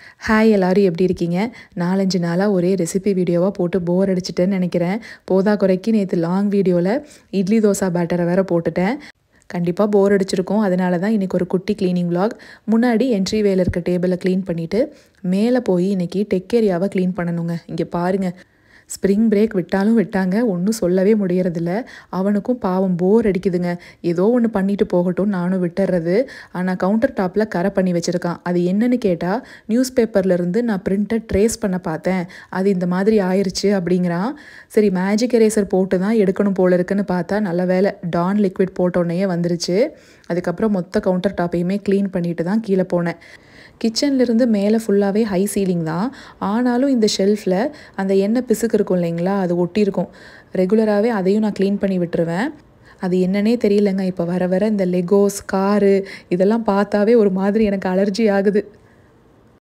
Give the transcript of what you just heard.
hi எல்லாரும் எப்படி இருக்கீங்க நாலஞ்சு நாளாக ஒரே ரெசிபி வீடியோவாக போட்டு போர் அடிச்சிட்டேன்னு நினைக்கிறேன் போதா குறைக்கு நேற்று லாங் வீடியோவில் இட்லி தோசை பேட்டரை வேற போட்டுட்டேன் கண்டிப்பாக போர் அடிச்சிருக்கும் அதனால தான் இன்றைக்கி ஒரு குட்டி க்ளீனிங் vlog முன்னாடி என்ட்ரி வேல இருக்க டேபிளை க்ளீன் பண்ணிவிட்டு மேலே போய் இன்றைக்கி டெக் ஏரியாவை க்ளீன் பண்ணணுங்க இங்கே பாருங்கள் ஸ்ப்ரிங் பிரேக் விட்டாலும் விட்டாங்க ஒன்றும் சொல்லவே முடியறதில்ல அவனுக்கும் பாவம் போர் அடிக்குதுங்க ஏதோ ஒன்று பண்ணிட்டு போகட்டும் நானும் விட்டுறது ஆனால் கவுண்டர் டாப்பில் கரை பண்ணி வச்சுருக்கான் அது என்னன்னு கேட்டால் நியூஸ் பேப்பர்லேருந்து நான் பிரிண்ட்டை ட்ரேஸ் பண்ண பார்த்தேன் அது இந்த மாதிரி ஆயிருச்சு அப்படிங்கிறான் சரி மேஜிக் எரேசர் போட்டு தான் எடுக்கணும் போல இருக்குன்னு பார்த்தா நல்ல வேலை டான் லிக்விட் போட்டோடனேயே வந்துருச்சு அதுக்கப்புறம் மொத்த கவுண்டர் டாப்பையுமே க்ளீன் பண்ணிட்டு தான் கீழே போனேன் கிச்சன்லேருந்து மேலே ஃபுல்லாகவே ஹை சீலிங் தான் ஆனாலும் இந்த ஷெல்ஃபில் அந்த எண்ணெய் பிசுக்கு இருக்கும் இல்லைங்களா அது ஒட்டியிருக்கும் ரெகுலராகவே அதையும் நான் க்ளீன் பண்ணி விட்டுருவேன் அது என்னன்னே தெரியலங்க இப்போ வர வர இந்த லெகோஸ் காரு இதெல்லாம் பார்த்தாவே ஒரு மாதிரி எனக்கு அலர்ஜி ஆகுது